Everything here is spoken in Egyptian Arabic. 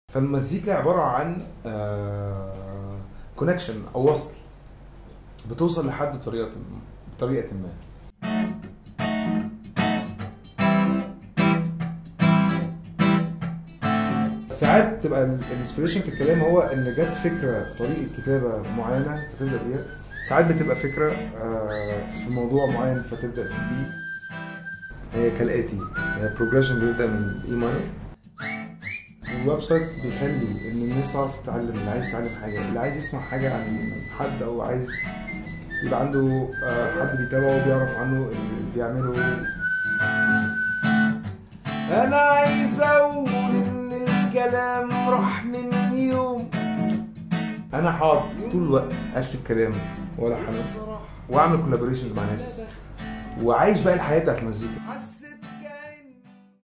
فالمزيكا عباره عن كونكشن او وصل بتوصل لحد بطريقه بطريقه ما ساعات تبقى الانسبريشن في الكلام هو ان جت فكره طريقه كتابه معينه فتبدا بيها ساعات بتبقى فكره آه، في موضوع معين فتبدا بيه هي كالاتي هي بروجريشن بيبدا من اي ماينر الويب سايت بيخلي ان الناس تعرف تتعلم اللي عايز يتعلم حاجه اللي عايز يسمع حاجه عن حد او عايز يبقى عنده آه، حد بيتابعه وبيعرف عنه اللي بيعمله انا عايز اقول ان الكلام راح من يوم انا حاضر طول الوقت اكتب كلام ولا حنان الصراحة واعمل كولابوريشنز مع ناس وعايش بقى الحياه بتاعت المزيكا حاسس